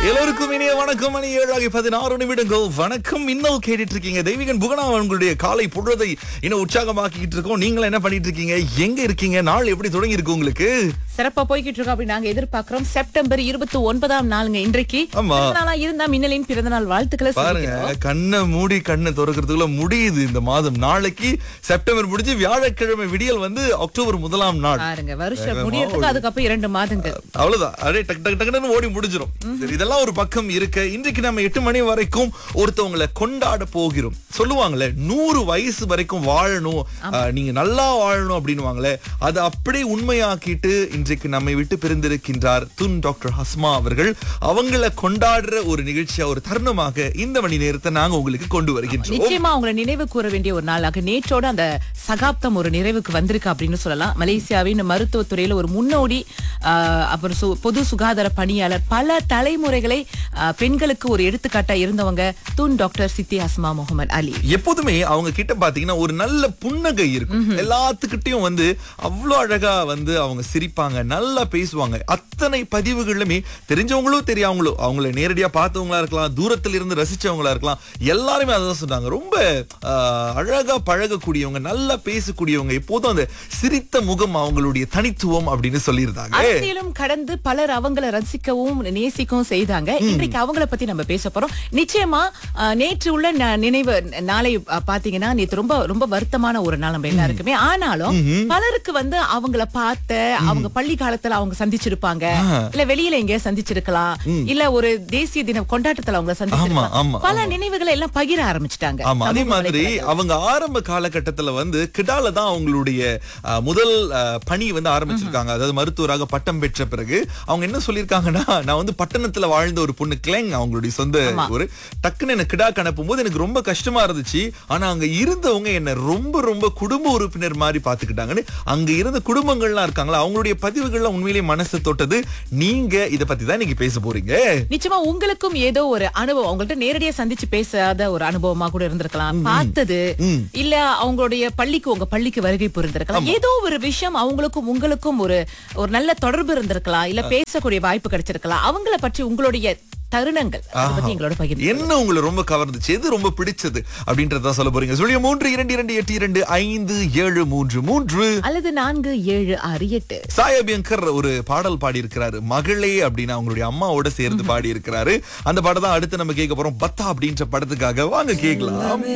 எல்லோருக்கும் இனிய வணக்கம் மணி ஏழாகி பதினாறு நிமிடங்கள் வணக்கம் இன்னும் கேட்டுட்டு இருக்கீங்க தெய்வீகன் புகனா உங்களுடைய காலை பொழுதை இன்னும் உற்சாகமாக்கிட்டு இருக்கோம் நீங்களும் என்ன பண்ணிட்டு இருக்கீங்க எங்க இருக்கீங்க நாள் எப்படி தொடங்கி இருக்கு உங்களுக்கு சிறப்பா போய்கிட்டு இருக்கோம் அப்படி நாங்க எதிர்பார்க்கிறோம் செப்டம்பர் இருபத்தி ஒன்பதாம் நாளுங்க இன்றைக்கு ஆமா. பிறந்த நாளா இருந்தா மின்னலின் பிறந்த நாள் வாழ்த்துக்களை பாருங்க சொல்லிக்கிறோம். கண்ணை மூடி கண்ணை திறக்கிறதுக்குள்ள முடியுது இந்த மாதம் நாளைக்கு செப்டம்பர் முடிஞ்சு வியாழக்கிழமை விடியல் வந்து அக்டோபர் முதலாம் நாள் பாருங்க வருஷம் வேகமா முடியறதுக்கு அதுக்கப்புறம் இரண்டு மாதங்கள் அவ்வளவுதான் அப்படியே டக் டக் டக்குன்னு ஓடி முடிஞ்சிரும் சரி இதெல்லாம் ஒரு பக்கம் இருக்க இன்றைக்கு நம்ம எட்டு மணி வரைக்கும் ஒருத்தவங்களை கொண்டாட போகிறோம் சொல்லுவாங்களே நூறு வயசு வரைக்கும் வாழணும் ஆஹ், நீங்க நல்லா வாழணும் அப்படின்னுவாங்களே அதை அப்படியே உண்மையாக்கிட்டு இன்றைக்கு நம்மை விட்டு பிரிந்திருக்கின்றார் துன் டாக்டர் ஹஸ்மா அவர்கள் அவங்கள கொண்டாடுற ஒரு நிகழ்ச்சியா ஒரு தருணமாக இந்த மணி நேரத்தை நாங்க உங்களுக்கு கொண்டு வருகின்றோம் நிச்சயமா அவங்களை நினைவு கூற வேண்டிய ஒரு நாளாக நேற்றோட அந்த சகாப்தம் ஒரு நிறைவுக்கு வந்திருக்கு அப்படின்னு சொல்லலாம் மலேசியாவின் மருத்துவத்துறையில ஒரு முன்னோடி ஆஹ், அப்புறம் சு- பொது சுகாதார பணியாளர் பல தலைமுறைகளை ஆஹ், பெண்களுக்கு ஒரு எடுத்துக்காட்டா இருந்தவங்க தூண் டாக்டர் சித்தி அஸ்மா முகமது அலி எப்போதுமே அவங்க கிட்ட பாத்தீங்கன்னா ஒரு நல்ல புன்னகை இருக்கும் எல்லாத்துக்கிட்டையும் வந்து அவ்வளவு அழகா வந்து அவங்க சிரிப்பாங்க நல்லா பேசுவாங்க அத்தனை பதிவுகளுமே தெரிஞ்சவங்களோ தெரியாமங்களோ அவங்கள நேரடியா பார்த்தவங்களா இருக்கலாம் தூரத்துல இருந்து ரசிச்சவங்களா இருக்கலாம் எல்லாருமே அதான் சொன்னாங்க ரொம்ப ஆஹ், அழகா பழகக்கூடியவங்க நல்லா பேசக்கூடியவங்க எப்போதும் அந்த சிரித்த முகம் அவங்களுடைய தனித்துவம் அப்படின்னு சொல்லியிருந்தாங்க அரசியலும் கடந்து பலர் அவங்கள ரசிக்கவும் நேசிக்கவும் செய்தாங்க இன்றைக்கு அவங்கள பத்தி நம்ம பேச போறோம் நிச்சயமா அஹ், நேற்று உள்ள ந- நினைவு நாளை அஹ், பாத்தீங்கன்னா நேற்று ரொம்ப ரொம்ப வருத்தமான ஒரு நாள் நம்ம எல்லாருக்குமே ஆனாலும் பலருக்கு வந்து அவங்கள பார்த்த அவங்க பள்ளி காலத்துல அவங்க சந்திச்சிருப்பாங்க இல்ல வெளியில எங்கேயா சந்திச்சிருக்கலாம் இல்ல ஒரு தேசிய தின கொண்டாட்டத்துல அவங்க ஆமா, சந்திச்சிருக்கலாம் பல ஆமா. நினைவுகளை எல்லாம் பகிர ஆரம்பிச்சிட்டாங்க ஆமா அதே சமூக மாதிரி வலைத்தளங்கள்ல. அவங்க ஆரம்ப காலகட்டத்துல வந்து கிடால தான் அவங்களுடைய அஹ், முதல் அஹ், பணி வந்து ஆரம்பிச்சிருக்காங்க அதாவது மருத்துவராக பட்டம் பெற்ற பிறகு அவங்க என்ன சொல்லிருக்காங்கன்னா நான் வந்து பட்டணத்துல வாழ்ந்த ஒரு பொண்ணு கிளெங் அவங்களுடைய சொந்த ஊரு டக்குன்னு எனக்கு கிடாக்கு அனுப்பும் போது எனக்கு ரொம்ப கஷ்டமா இருந்துச்சு ஆனா அங்க இருந்தவங்க என்ன ரொம்ப ரொம்ப குடும்ப உறுப்பினர் மாதிரி பாத்துக்கிட்டாங்கன்னு அங்க இருந்த குடும்பங்கள்லாம் இருக்காங்களா அவங்களுடைய பதிவுகள்லாம் உண்மையிலேயே மனசு தொட்டது நீங்க இத பத்தி தான் நீங்க பேச போறீங்க நிச்சயமா உங்களுக்கும் ஏதோ ஒரு அனுபவம் அவங்கள்ட்ட நேரடியா சந்திச்சு பேசாத ஒரு அனுபவமா கூட இருந்திருக்கலாம் பார்த்தது இல்ல அவங்களுடைய பள்ளிக்கு உங்க பள்ளிக்கு வருகை புரிந்திருக்கலாம் ஏதோ ஒரு விஷயம் அவங்களுக்கும் உங்களுக்கும் ஒரு ஒரு நல்ல தொடர்பு இருந்திருக்கலாம் இல்ல பேசக்கூடிய வாய்ப்பு கிடைச்சிருக்கலாம் அவங்கள பற்றி உங்களுடைய தருணங்கள் அதை பத்தி எங்களோட பகிர்ந்து என்ன உங்களை ரொம்ப கவர்ந்துச்சு எது ரொம்ப பிடிச்சது அப்படின்றத சொல்ல போறீங்க சொல்லிய மூன்று இரண்டு இரண்டு எட்டு இரண்டு ஐந்து ஏழு மூன்று மூன்று அல்லது நான்கு ஏழு ஆறு எட்டு சாயபியங்கர் ஒரு பாடல் பாடி இருக்கிறாரு மகளே அப்படின்னு அவங்களுடைய அம்மாவோட சேர்ந்து பாடி இருக்கிறாரு அந்த பாடம் தான் அடுத்து நம்ம கேட்க போறோம் பத்தா அப்படின்ற படத்துக்காக வாங்க கேட்கலாம்